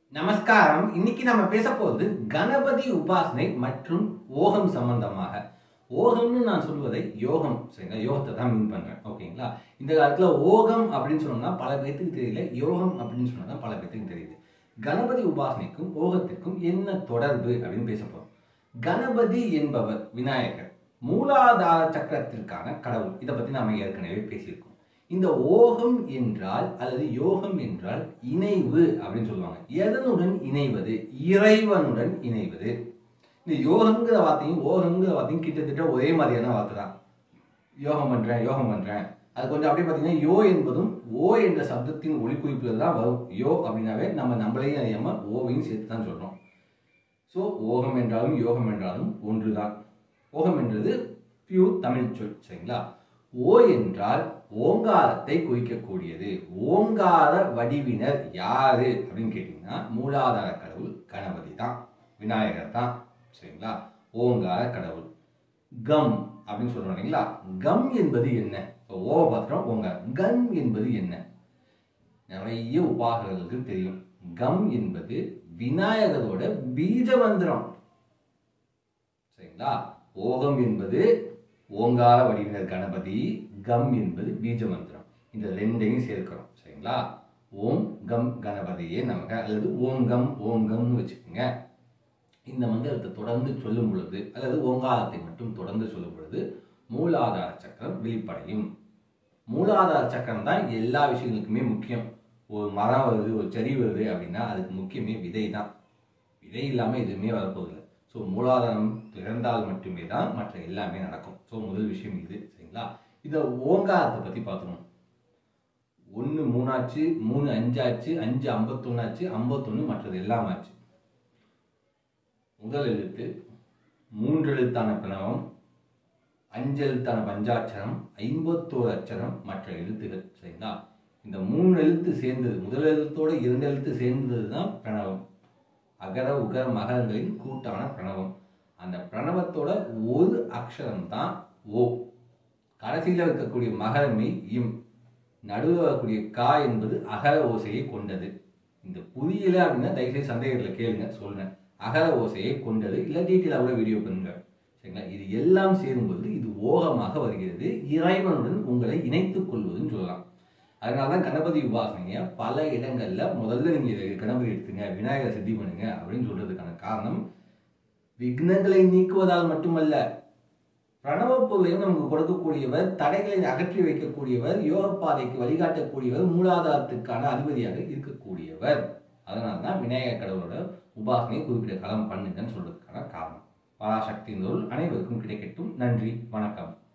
நமஸ்காரம் இன்னைக்கு நம்ம பேச போகிறது கணபதி உபாசனை மற்றும் ஓகம் சம்பந்தமாக ஓகம்னு நான் சொல்வதை யோகம் சரிங்களா யோகத்தை தான் மீன் பண்றேன் ஓகேங்களா இந்த காலத்துல ஓகம் அப்படின்னு சொன்னோம்னா பல பேர்த்துக்கு தெரியல யோகம் அப்படின்னு சொன்னா தான் பல பேர்த்துக்கு தெரியுது கணபதி உபாசனைக்கும் ஓகத்திற்கும் என்ன தொடர்பு அப்படின்னு பேச போறோம் கணபதி என்பவர் விநாயகர் மூலாதார சக்கரத்திற்கான கடவுள் இதை பத்தி நாம ஏற்கனவே பேசியிருக்கோம் இந்த ஓகம் என்றால் அல்லது யோகம் என்றால் இணைவு அப்படின்னு சொல்லுவாங்க எதனுடன் இணைவது இறைவனுடன் இணைவது இந்த யோகங்கிற வார்த்தையும் ஓகங்கிற வார்த்தையும் கிட்டத்தட்ட ஒரே மாதிரியான வார்த்தை தான் யோகம் பண்றேன் யோகம் பண்றேன் அது கொஞ்சம் அப்படியே பார்த்தீங்கன்னா யோ என்பதும் ஓ என்ற சப்தத்தின் ஒளிக்குறிப்பில் தான் வரும் யோ அப்படின்னாவே நம்ம நம்மளையும் அறியாம ஓவையும் சேர்த்து தான் சொல்றோம் ஸோ ஓகம் என்றாலும் யோகம் என்றாலும் ஒன்றுதான் ஓகம் என்றது பியூர் தமிழ் சொல் சரிங்களா ஓ என்றால் ஓங்காரத்தை குறிக்கக்கூடியது ஓங்கார வடிவினர் யாரு அப்படின்னு கேட்டீங்கன்னா மூலாதார கடவுள் கணபதி தான் விநாயகர் தான் சரிங்களா ஓங்கார கடவுள் கம் அப்படின்னு சொல்றோம் இல்லைங்களா கம் என்பது என்ன இப்போ ஓ பாத்திரம் ஓங்காரம் கம் என்பது என்ன நிறைய உபாசகர்களுக்கு தெரியும் கம் என்பது விநாயகரோட பீஜ மந்திரம் சரிங்களா ஓகம் என்பது ஓங்கார வடிவினர் கணபதி கம் என்பது பீஜ மந்திரம் இந்த ரெண்டையும் சேர்க்கிறோம் சரிங்களா ஓம் கம் கணபதியே நமக்கு அல்லது ஓம் கம் ஓம் கம்னு வச்சுக்கோங்க இந்த மந்திரத்தை தொடர்ந்து சொல்லும் பொழுது அல்லது ஓங்காரத்தை மட்டும் தொடர்ந்து சொல்லும் பொழுது மூலாதார சக்கரம் வெளிப்படையும் மூலாதார சக்கரம் தான் எல்லா விஷயங்களுக்குமே முக்கியம் ஒரு மரம் வருது ஒரு செடி வருது அப்படின்னா அதுக்கு முக்கியமே விதை தான் விதை இல்லாமல் எதுவுமே வரப்போதில்லை ஸோ மூலாதாரம் திறந்தால் மட்டுமே தான் மற்ற எல்லாமே நடக்கும் ஸோ முதல் விஷயம் இது சரிங்களா இதை ஓங்காரத்தை பற்றி பார்த்துருவோம் ஒன்று மூணாச்சு மூணு அஞ்சாச்சு அஞ்சு ஐம்பத்தொன்னாச்சு ஐம்பத்தொன்று மற்றது எல்லாம் ஆச்சு முதல் எழுத்து மூன்று எழுத்தான பிரணவம் அஞ்சு எழுத்தான பஞ்சாட்சரம் ஐம்பத்தோரு அச்சரம் மற்ற எழுத்துகள் சரிங்களா இந்த மூணு எழுத்து சேர்ந்தது முதல் எழுத்தோட இரண்டு எழுத்து சேர்ந்தது தான் பிரணவம் அகர உகர மகரங்களின் கூட்டான பிரணவம் அந்த பிரணவத்தோட ஒரு அக்ஷரம் தான் ஓ கடைசியில் இருக்கக்கூடிய மகரமே இம் நடுவில் வரக்கூடிய கா என்பது அகர ஓசையை கொண்டது இந்த புரியல அப்படின்னா தயவுசெய்து சந்தேகத்தில் கேளுங்க சொல்றேன் அகர ஓசையை கொண்டது இல்லை டீட்டெயிலாக கூட வீடியோ பண்ணுங்க சரிங்களா இது எல்லாம் சேரும்போது இது ஓகமாக வருகிறது இறைவனுடன் உங்களை இணைத்துக் கொள்வதுன்னு சொல்லலாம் அதனால தான் கணபதி உபாசனையை பல இடங்கள்ல முதல்ல நீங்க இதை கணபதி எடுத்துங்க விநாயகர் சித்தி பண்ணுங்க அப்படின்னு சொல்றதுக்கான காரணம் விக்னங்களை நீக்குவதால் மட்டுமல்ல பிரணவ பொருளையும் நமக்கு கொடுக்கக்கூடியவர் தடைகளை அகற்றி வைக்கக்கூடியவர் யோக பாதைக்கு வழிகாட்டக்கூடியவர் மூலாதாரத்துக்கான அதிபதியாக இருக்கக்கூடியவர் அதனால தான் விநாயகர் கடவுளோட உபாசனையை குறிப்பிட்ட காலம் பண்ணுங்கன்னு சொல்றதுக்கான காரணம் பராசக்தியின் அனைவருக்கும் கிடைக்கட்டும் நன்றி வணக்கம்